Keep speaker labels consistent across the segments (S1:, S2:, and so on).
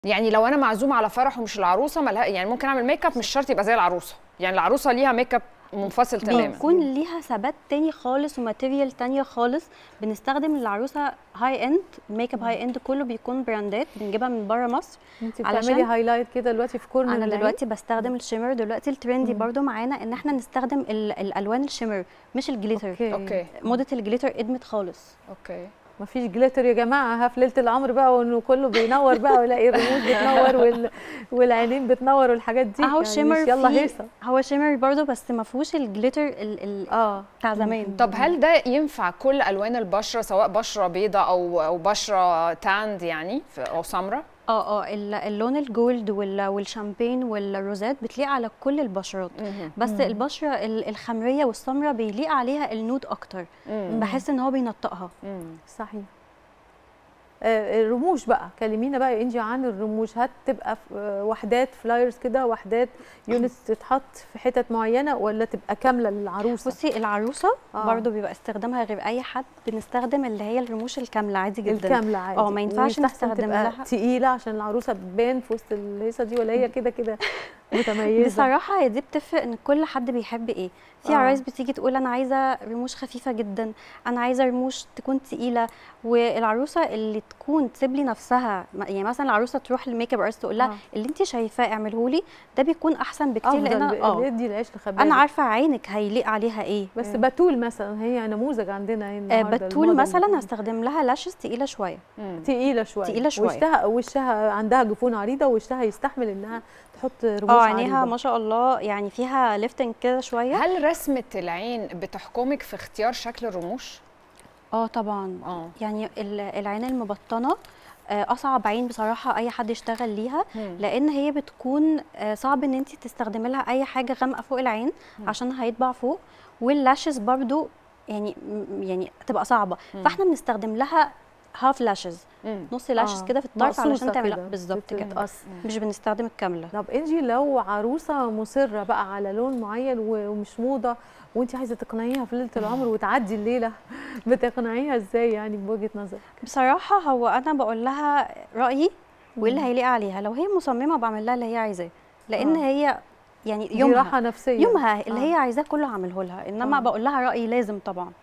S1: يعني لو انا معزومه على فرح ومش العروسه ملها يعني ممكن اعمل ميك اب مش شرط يبقى زي العروسه يعني العروسه ليها ميك اب منفصل تماما
S2: بيكون ليها ثبات تاني خالص وماتيريال تانية خالص بنستخدم للعروسه هاي اند ميك اب هاي اند كله بيكون براندات بنجيبها من بره مصر
S3: انت
S2: علشان-
S3: بتعملي هايلايت كده دلوقتي في كورنر
S2: انا
S3: العين؟
S2: دلوقتي بستخدم الشيمر دلوقتي الترندي برضو معانا ان احنا نستخدم ال- الالوان الشيمر مش الجليتر
S3: اوكي
S1: اوكي
S2: موضه الجليتر ادمت خالص
S1: اوكي
S3: مفيش جليتر يا جماعه ها في ليله العمر بقى وانه كله بينور بقى ولاقي الرموش بتنور وال... والعينين بتنور والحاجات دي
S2: اهو
S3: يعني
S2: الشيمر
S3: مش يلا
S2: فيه-
S3: هيصه
S2: هو شيمر برضو بس ما فيهوش الجليتر ال- ال-
S3: اه
S2: بتاع زمان
S1: طب هل ده ينفع كل الوان البشره سواء بشره بيضاء او او بشره تاند يعني ف- او سمراء
S2: اه اه ال- اللون الجولد وال- والشامبين والروزات بتليق على كل البشرات بس البشره ال- الخمريه والسمراء بيليق عليها النود اكتر بحس ان هو بينطقها
S3: صحيح آه، الرموش بقى كلمينا بقى يا انجي عن الرموش هتبقى في- آه، وحدات فلايرز كده وحدات يونتس تتحط في حتت معينه ولا تبقى كامله للعروسه
S2: بصي العروسه
S3: آه.
S2: آه. برضو بيبقى استخدامها غير اي حد بنستخدم اللي هي الرموش الكامله عادي جدا
S3: الكامله عادي
S2: اه ما ينفعش
S3: ويستحسن
S2: نستخدم
S3: تبقى
S2: لها
S3: تقيله عشان العروسه تبان في وسط الهيصه دي ولا هي كده كده متميزه
S2: بصراحه هي دي بتفرق ان كل حد بيحب ايه في
S3: آه.
S2: عرايس بتيجي تقول انا عايزه رموش خفيفه جدا انا عايزه رموش تكون تقيله والعروسه اللي تكون تسيب لي نفسها م- يعني مثلا العروسه تروح للميك اب ارتست تقول لها
S3: آه.
S2: اللي انت شايفاه اعمله لي ده بيكون احسن بكتير لان
S3: افضل
S2: أنا- اه
S3: بيدي العيش لخبازه
S2: انا عارفه عينك هيليق عليها ايه
S3: بس بتول مثلا هي نموذج عندنا هنا
S2: آه،
S3: النهارده
S2: بتول
S3: الموديل.
S2: مثلا هستخدم لها لاشز تقيله شويه
S3: تقيله شويه
S2: تقيلة شوية.
S3: وشها وشها عندها جفون عريضه وشها يستحمل انها تحط رموش
S2: اه عينيها
S3: عريضة.
S2: ما شاء الله يعني فيها ليفتنج كده شويه
S1: هل رسمه العين بتحكمك في اختيار شكل الرموش
S2: اه طبعا
S1: اه
S2: يعني ال- العين المبطنه آه، اصعب عين بصراحه اي حد يشتغل ليها
S1: مم.
S2: لان هي بتكون آه، صعب ان انت تستخدمي لها اي حاجه غامقه فوق العين عشان هيطبع فوق واللاشز برضو يعني م- يعني تبقى صعبه فاحنا بنستخدم لها هاف لاشز
S1: مم.
S2: نص لاشز
S3: آه،
S2: كده في الطرف علشان
S3: مقصوصة
S2: تعملها
S3: كده،
S2: بالظبط كده
S3: بتتقص.
S2: مش بنستخدم الكامله
S3: طب انجي لو عروسه مصره بقى على لون معين و- ومش موضه وانت عايزه تقنعيها في ليله العمر وتعدي الليله بتقنعيها ازاي يعني بوجهه نظر
S2: بصراحه هو انا بقول لها رايي وايه اللي هيليق عليها لو هي مصممه بعمل لها اللي هي عايزاه لان
S3: آه.
S2: هي يعني
S3: دي
S2: يومها
S3: راحه نفسيه
S2: يومها اللي
S3: آه.
S2: هي عايزاه كله هعمله لها انما
S3: آه.
S2: بقول لها رايي لازم طبعا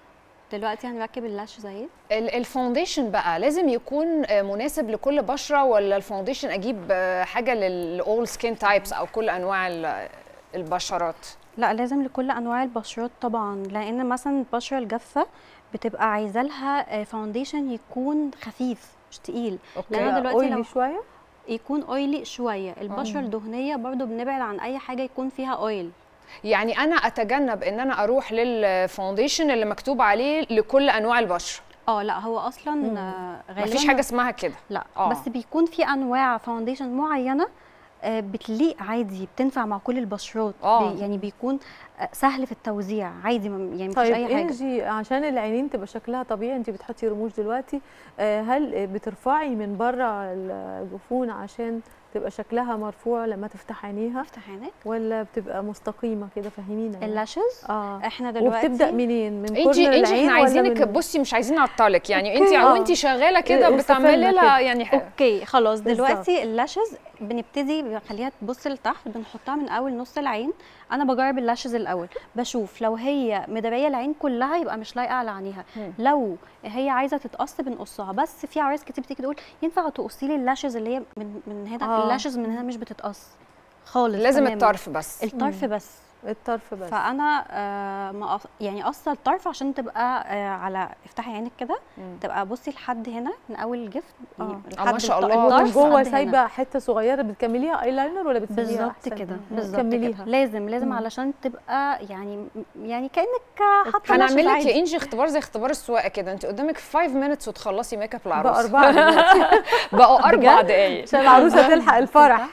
S2: دلوقتي هنركب اللاش زي
S1: ال- الفاونديشن بقى لازم يكون آه، مناسب لكل بشره ولا الفاونديشن اجيب آه، حاجه للاول سكين تايبس او كل انواع ال- البشرات
S2: لا لازم لكل انواع البشرات طبعا لان مثلا البشره الجافه بتبقى عايزه لها فاونديشن يكون خفيف مش تقيل لان انا دلوقتي
S3: اويلي
S2: لو
S3: شويه
S2: يكون اويلي شويه البشره الدهنيه برضو بنبعد عن اي حاجه يكون فيها اويل
S1: يعني انا اتجنب ان انا اروح للفاونديشن اللي مكتوب عليه لكل انواع البشره
S2: اه لا هو اصلا آه، غالبا
S1: مفيش حاجه اسمها كده
S2: لا
S1: آه.
S2: بس بيكون في انواع فاونديشن معينه آه، بتليق عادي بتنفع مع كل البشرات
S1: آه.
S2: بي يعني بيكون آه، سهل في التوزيع عادي ما- يعني مفيش
S3: طيب
S2: اي حاجه
S3: انجي عشان العينين تبقى شكلها طبيعي انت بتحطي رموش دلوقتي آه، هل بترفعي من بره الجفون عشان تبقى شكلها مرفوع لما تفتح عينيها
S2: افتح عينك
S3: ولا بتبقى مستقيمه كده فهمينا يعني.
S2: اللاشز
S3: اه
S2: احنا دلوقتي
S3: وبتبدا منين من
S1: انت
S3: كورنر
S1: انت
S3: العين
S1: احنا
S3: ولا
S1: عايزينك
S3: من-
S1: بصي مش عايزين نعطلك يعني
S3: أوكي.
S1: انت
S3: آه.
S1: وانت شغاله كده
S3: إيه،
S1: بتعملي
S3: استفدنا
S1: لها
S3: كده.
S1: يعني ح-
S2: اوكي خلاص
S3: بالظبط.
S2: دلوقتي اللاشز بنبتدي بنخليها تبص لتحت بنحطها من اول نص العين انا بجرب اللاشز الاول بشوف لو هي مداريه العين كلها يبقى مش لايقه على عينيها
S1: مم.
S2: لو هي عايزه تتقص بنقصها بس في عرايس كتير بتيجي تقول ينفع تقصي لي اللاشز اللي هي من من هنا
S3: آه.
S2: اللاشز من هنا مش بتتقص خالص
S1: لازم
S2: تماماً.
S1: الطرف بس
S2: الطرف بس
S3: الطرف بس
S2: فانا آه ما أص- يعني قصه الطرف عشان تبقى آه على افتحي عينك كده
S1: مم.
S2: تبقى بصي لحد هنا من اول الجفن
S3: آه.
S2: يعني
S1: آه، ما
S2: لحد
S1: شاء
S2: الط-
S1: الله.
S2: الطرف
S3: ومن جوه
S2: لحد هنا.
S3: سايبه حته صغيره بتكمليها ايلاينر ولا بتسيبيها
S2: بالظبط
S3: أحسن؟
S2: كده
S3: مم.
S2: بالظبط
S3: كمليها
S2: كده لازم لازم
S3: مم.
S2: علشان تبقى يعني يعني كانك حاطه
S1: هنعمل لك
S2: عادي.
S1: يا انجي اختبار زي اختبار السواقه كده انت قدامك 5 مينتس وتخلصي ميك اب
S3: بقى
S1: العروسه
S3: اربعه دلوقتي
S1: بقوا اربع
S2: بجد؟
S1: دقايق
S3: عشان العروسه تلحق الفرح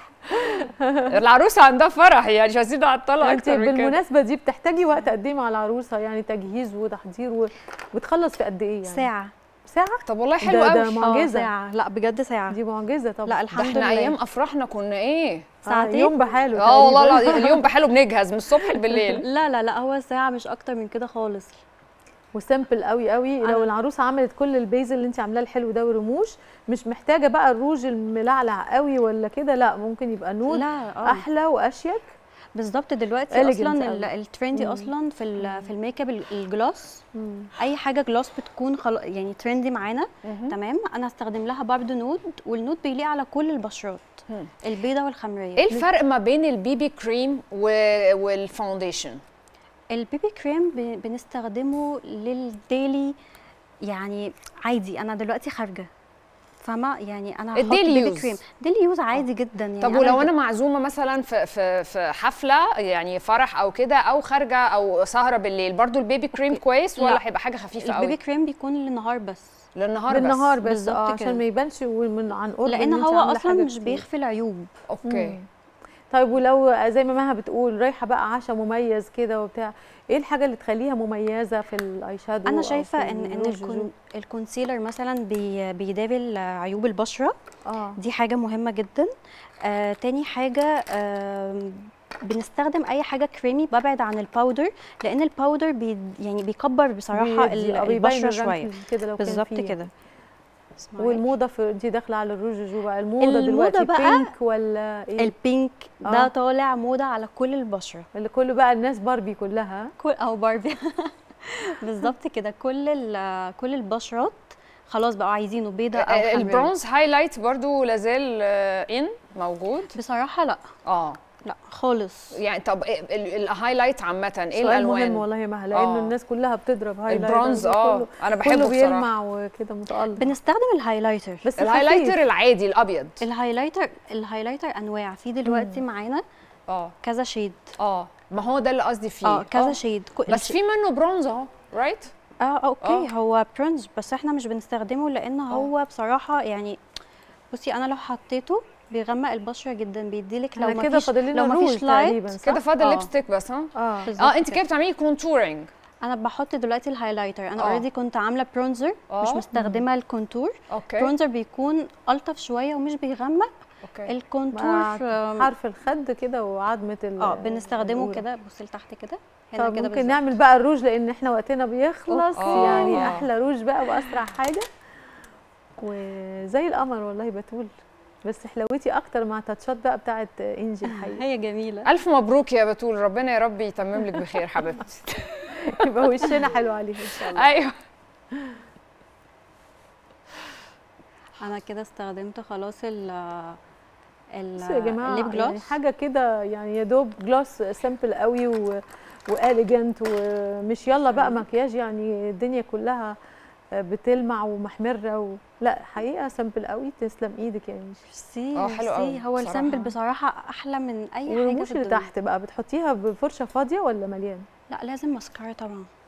S1: العروسه عندها فرح يعني مش عايزين نعطلها
S3: انت
S1: اكتر من كده
S3: بالمناسبه دي بتحتاجي وقت قد ايه مع العروسه يعني تجهيز وتحضير و... وبتخلص في قد ايه يعني
S2: ساعه
S3: ساعه
S1: طب والله حلو
S3: ده- ده
S1: قوي
S3: مع- معجزة.
S2: آه، ساعه لا بجد ساعه
S3: دي معجزه طبعا
S2: لا
S1: ده
S2: الحمد
S1: احنا
S2: لله
S1: ايام افراحنا كنا ايه
S2: ساعتين؟
S3: يوم بحاله
S1: اه والله
S3: تقريباً.
S1: لا اليوم بحاله بنجهز من الصبح بالليل
S2: لا لا لا هو ساعه مش اكتر من كده خالص
S3: وسيمبل قوي قوي
S2: أنا-
S3: لو العروسه عملت كل البيز اللي انت عاملاه الحلو ده والرموش مش محتاجه بقى الروج الملعلع قوي ولا كده لا ممكن يبقى نود
S2: لا آه.
S3: احلى واشيك
S2: بالظبط دلوقتي
S3: Elegant
S2: اصلا ال-
S3: أوي.
S2: الترندي
S3: مم.
S2: اصلا في ال- في الميك اب ال- الجلوس اي حاجه جلوس بتكون خل... يعني ترندي معانا تمام انا هستخدم لها برضو نود والنود بيليق على كل البشرات
S1: مم.
S2: البيضه والخمريه
S1: ايه الفرق ما بين البيبي كريم و... والفاونديشن
S2: البيبي كريم ب- بنستخدمه للديلي يعني عادي انا دلوقتي خارجه فاهمه يعني انا هحط
S1: الديلي
S2: بيبي
S1: يوز.
S2: كريم ديلي يوز عادي جدا يعني
S1: طب ولو
S2: د-
S1: انا معزومه مثلا في في في حفله يعني فرح او كده او خارجه او سهره بالليل برضو البيبي كريم كويس ولا
S2: لا.
S1: هيبقى حاجه خفيفه
S2: البيبي
S1: قوي
S2: كريم بيكون للنهار بس
S1: للنهار
S3: بالنهار
S1: بس
S3: بس
S2: بالظبط
S3: اه
S2: كده.
S3: عشان ما يبانش من عن قرب
S2: لان
S3: إن أنت
S2: هو
S3: عاملة
S2: اصلا
S3: حاجة
S2: مش
S3: كتير.
S2: بيخفي العيوب
S1: اوكي
S3: مم. طيب ولو زي ما مها بتقول رايحه بقى عشاء مميز كده وبتاع ايه الحاجه اللي تخليها مميزه في الاي شادو
S2: انا
S3: أو
S2: شايفه
S3: في
S2: ان ان
S3: الروج
S2: الكون الكونسيلر مثلا بي بيداري ال- عيوب البشره
S3: اه
S2: دي حاجه مهمه جدا آه تاني حاجه آه بنستخدم اي حاجه كريمي ببعد عن الباودر لان الباودر بي يعني بيكبر بصراحه
S3: بيدي-
S2: ال-
S3: آه، بيبين
S2: البشره شويه
S3: الرنكلز كده لو كان
S2: بالظبط
S3: فيه.
S2: كده اسمعي.
S3: والموضه في انت داخله على الروج جو بقى الموضه,
S2: الموضة
S3: دلوقتي
S2: بقى
S3: بينك ولا ايه
S2: البينك
S3: آه.
S2: ده طالع موضه على كل البشره
S3: اللي كله بقى الناس باربي كلها
S2: كل او باربي بالظبط كده كل ال- كل البشرات خلاص بقوا عايزينه بيضه او حمراء
S1: البرونز هايلايت برضو لازال ان موجود
S2: بصراحه لا
S1: اه
S2: لا خالص
S1: يعني طب إيه ال- الهايلايت عامه ايه
S3: سؤال مهم
S1: الالوان
S3: والله يا مها لان
S1: آه.
S3: الناس كلها بتضرب هايلايتر
S1: البرونز اه
S3: كله-
S1: انا بحبه
S3: كله
S1: بصراحه
S3: بيلمع وكده متالق
S2: بنستخدم الهايلايتر
S3: بس
S1: الهايلايتر
S3: خفيف.
S1: العادي الابيض
S2: الهايلايتر الهايلايتر انواع في دلوقتي معانا
S1: اه
S2: كذا شيد
S1: اه ما هو ده اللي قصدي فيه
S2: اه كذا شيد كو-
S1: بس في منه برونز اهو رايت
S2: اه اوكي
S1: آه.
S2: هو برونز بس احنا مش بنستخدمه لان هو بصراحه يعني بصي انا لو حطيته بيغمق البشره جدا بيديلك لو
S3: احنا
S2: ما
S3: كده
S2: فيش
S3: فاضل لنا
S2: لو ما
S3: روج
S2: فيش لايت
S3: تقريبا صح؟
S1: كده فاضل
S2: آه.
S1: ليبستيك بس ها
S3: اه
S2: بالظبط
S1: اه انت
S2: كده.
S1: كده بتعملي كونتورنج
S2: انا بحط دلوقتي الهايلايتر انا
S1: آه.
S2: اوريدي كنت عامله برونزر مش
S1: آه.
S2: مستخدمه الكونتور
S1: اوكي
S2: برونزر بيكون الطف شويه ومش بيغمق
S1: اوكي
S2: الكونتور
S3: مع
S2: آم،
S3: حرف الخد كده وعظمه ال
S2: اه بنستخدمه
S3: الأولى.
S2: كده بصي لتحت كده هنا
S3: طب
S2: كده
S3: ممكن
S2: بالظبط.
S3: نعمل بقى الروج لان احنا وقتنا بيخلص
S1: آه.
S3: يعني احلى روج بقى واسرع حاجه وزي القمر والله بتقول بس حلوتي اكتر مع تاتشات بقى بتاعت انجي الحقيقه
S2: هي جميله
S1: الف مبروك يا بتول ربنا يا رب يتمم لك بخير حبيبتي
S3: يبقى وشنا حلو عليها ان شاء الله
S1: ايوه
S2: انا كده استخدمت خلاص ال ال
S3: بصوا يا جماعه
S2: الليب
S3: يعني
S2: جلوس
S3: حاجه كده يعني يا دوب جلوس سامبل قوي و واليجنت ومش يلا بقى مكياج يعني الدنيا كلها بتلمع ومحمره و... لا حقيقه سامبل قوي تسلم ايدك يعني
S2: سي
S1: اه، حلو قوي
S2: هو السامبل
S1: بصراحة.
S2: بصراحه احلى من اي حاجه
S3: والرموش
S2: في
S3: اللي
S2: الدنيا
S3: تحت بقى بتحطيها بفرشه فاضيه ولا مليانه
S2: لا لازم ماسكارا طبعا